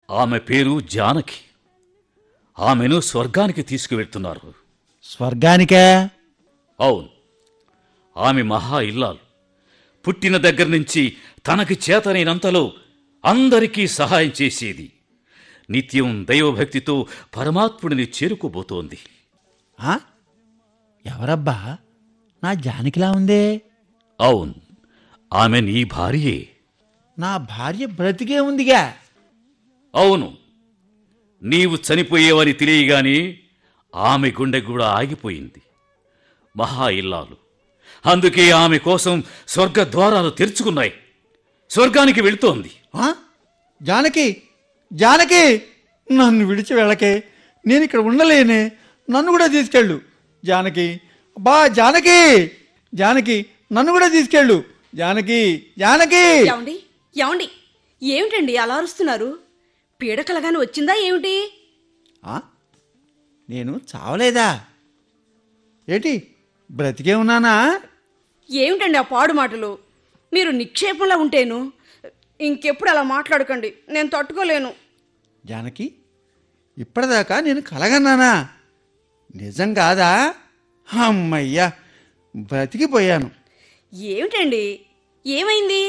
ఆమె పేరు జానకి ఆమెను స్వర్గానికి తీసుకువెళ్తున్నారు స్వర్గానికా అవును ఆమె మహా ఇల్లాలు పుట్టిన దగ్గర నుంచి తనకి చేతనైనంతలో అందరికీ సహాయం చేసేది నిత్యం దైవభక్తితో పరమాత్ముడిని చేరుకోబోతోంది ఆ? ఎవరబ్బా నా జానకిలా ఉందే అవును ఆమె నీ భార్యే నా భార్య బ్రతికే ఉందిగా అవును నీవు చనిపోయేవని తెలియగానే ఆమె గుండె కూడా ఆగిపోయింది మహా ఇల్లాలు అందుకే ఆమె కోసం స్వర్గ ద్వారాలు తెరుచుకున్నాయి స్వర్గానికి వెళుతోంది ఆ? జానకి జానకి నన్ను విడిచి వెళ్ళకే నేను ఇక్కడ ఉండలేనే నన్ను కూడా తీసుకెళ్ళు జానకి బా జానకి జానకి నన్ను కూడా తీసుకెళ్ళు జానకి జానకి ఏమండి ఏమండి ఏమిటండి అలా అరుస్తున్నారు పీడకలగాని వచ్చిందా ఏమిటి ఆ? నేను చావలేదా ఏంటి బ్రతికే ఉన్నానా ఏమిటండి ఆ పాడు మాటలు మీరు నిక్షేపంలా ఉంటేను ఇంకెప్పుడు అలా మాట్లాడకండి నేను తట్టుకోలేను జానకి ఇప్పటిదాకా నేను కలగన్నానా నిజం కాదా అమ్మయ్యా బ్రతికిపోయాను ఏమిటండి ఏమైంది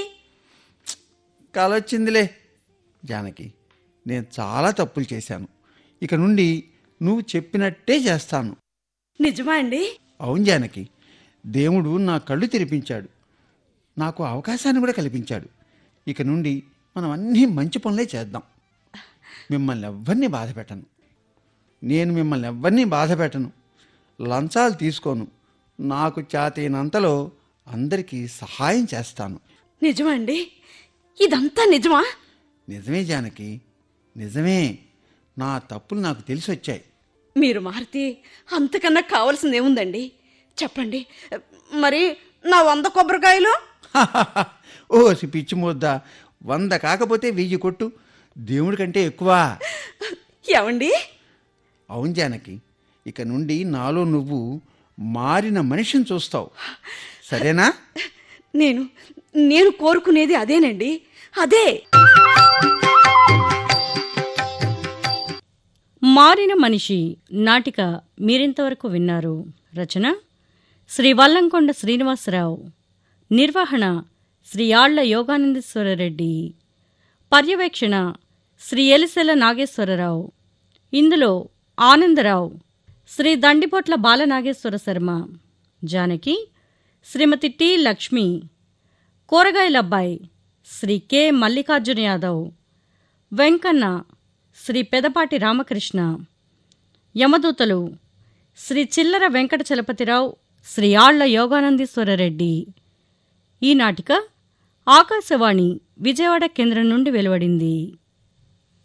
కలొచ్చిందిలే జానకి నేను చాలా తప్పులు చేశాను ఇక నుండి నువ్వు చెప్పినట్టే చేస్తాను నిజమా అండి అవును జానకి దేవుడు నా కళ్ళు తెరిపించాడు నాకు అవకాశాన్ని కూడా కల్పించాడు ఇక నుండి మనం అన్నీ మంచి పనులే చేద్దాం మిమ్మల్ని ఎవ్వరినీ బాధ పెట్టను నేను మిమ్మల్ని ఎవ్వరినీ బాధ పెట్టను లంచాలు తీసుకోను నాకు చేతైనంతలో అందరికీ సహాయం చేస్తాను నిజమా అండి ఇదంతా నిజమా నిజమే జానకి నిజమే నా తప్పులు నాకు తెలిసి వచ్చాయి మీరు మారితే అంతకన్నా కావాల్సింది ఏముందండి చెప్పండి మరి నా వంద కొబ్బరికాయలు ఓ పిచ్చి ముద్ద వంద కాకపోతే వెయ్యి కొట్టు దేవుడి కంటే ఎక్కువ ఏమండి అవును జానకి ఇక నుండి నాలో నువ్వు మారిన మనిషిని చూస్తావు సరేనా నేను నేను కోరుకునేది అదేనండి అదే మారిన మనిషి నాటిక మీరింతవరకు విన్నారు రచన శ్రీ వల్లంకొండ శ్రీనివాసరావు నిర్వహణ శ్రీ ఆళ్ల యోగానందేశ్వరరెడ్డి పర్యవేక్షణ శ్రీ ఎలిసెల నాగేశ్వరరావు ఇందులో ఆనందరావు శ్రీ దండిపోట్ల బాలనాగేశ్వర శర్మ జానకి శ్రీమతి టి లక్ష్మి కూరగాయలబ్బాయి శ్రీ కె మల్లికార్జున యాదవ్ వెంకన్న శ్రీ పెదపాటి రామకృష్ణ యమదూతలు శ్రీ చిల్లర వెంకట చలపతిరావు శ్రీ ఆళ్ల యోగానందీశ్వరరెడ్డి ఈ నాటిక ఆకాశవాణి విజయవాడ కేంద్రం నుండి వెలువడింది